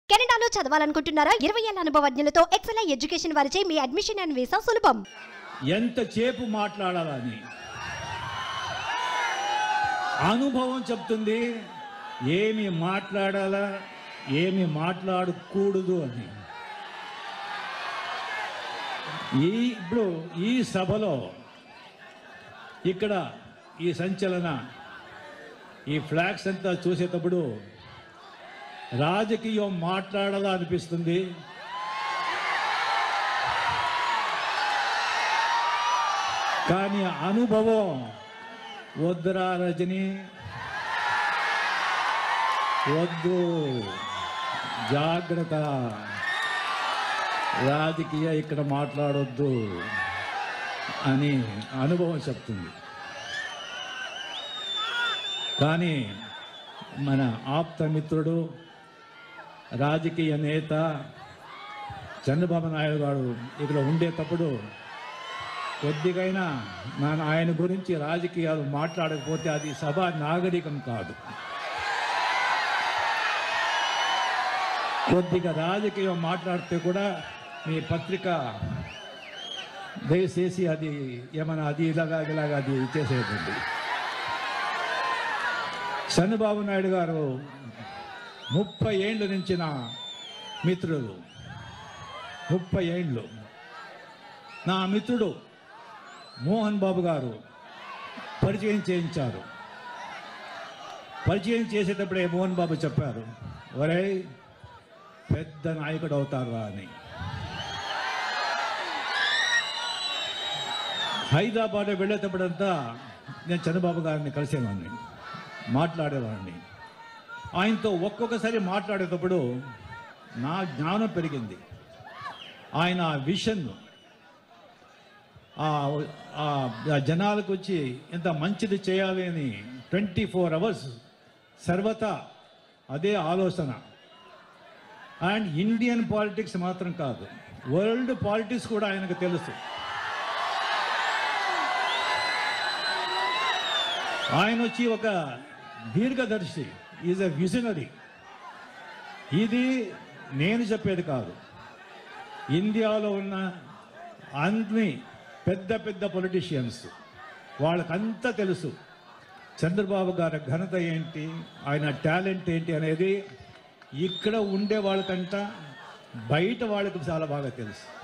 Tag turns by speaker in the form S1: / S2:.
S1: కెనడాలో చదవాలనుకుంటున్నారా ఇరవై ఏళ్ల అనుభవజ్ఞులతో ఎక్సెల్ ఎడ్యుకేషన్ వారిచే మీ అడ్మిషన్ అండ్ వీసా సులభం
S2: ఎంతసేపు మాట్లాడాలని అనుభవం చెప్తుంది ఏమి మాట్లాడాలా ఏమి మాట్లాడకూడదు అని ఈ ఇప్పుడు ఈ సభలో ఇక్కడ ఈ సంచలన ఈ ఫ్లాగ్స్ అంతా చూసేటప్పుడు రాజకీయం మాట్లాడాలా అనిపిస్తుంది కానీ అనుభవం వద్దురా రజని వద్దు జాగ్రత్త రాజకీయ ఇక్కడ మాట్లాడొద్దు అని అనుభవం చెప్తుంది కానీ మన ఆప్త మిత్రుడు రాజకీయ నేత చంద్రబాబు నాయుడు గారు ఇక్కడ ఉండేటప్పుడు కొద్దిగైనా నేను ఆయన గురించి రాజకీయాలు మాట్లాడకపోతే అది సభ నాగరికం కాదు కొద్దిగా రాజకీయం మాట్లాడితే కూడా మీ పత్రిక దయచేసి అది ఏమైనా అది ఇలాగా ఇలాగా అది చేసేదండి చంద్రబాబు నాయుడు గారు ముప్పై ఏండ్ల నుంచి నా మిత్రులు ముప్పై ఏండ్లు నా మిత్రుడు మోహన్ బాబు గారు పరిచయం చేయించారు పరిచయం చేసేటప్పుడే మోహన్ బాబు చెప్పారు ఒరే పెద్ద నాయకుడు అవుతారా అని హైదరాబాద్ వెళ్ళేటప్పుడంతా నేను చంద్రబాబు గారిని కలిసేవాడిని మాట్లాడేవాడిని ఆయనతో ఒక్కొక్కసారి మాట్లాడేటప్పుడు నా జ్ఞానం పెరిగింది ఆయన విషన్ ఆ ఆ జనాలకు వచ్చి ఎంత మంచిది చేయాలి అని ట్వంటీ ఫోర్ అవర్స్ సర్వతా అదే ఆలోచన అండ్ ఇండియన్ పాలిటిక్స్ మాత్రం కాదు వరల్డ్ పాలిటిక్స్ కూడా ఆయనకు తెలుసు ఆయన వచ్చి ఒక దీర్ఘదర్శి ఈజ్ ఎ విజనరీ ఇది నేను చెప్పేది కాదు ఇండియాలో ఉన్న అన్ని పెద్ద పెద్ద పొలిటీషియన్స్ వాళ్ళకంతా తెలుసు చంద్రబాబు గారి ఘనత ఏంటి ఆయన టాలెంట్ ఏంటి అనేది ఇక్కడ ఉండే వాళ్ళకంట బయట వాళ్ళకి చాలా బాగా తెలుసు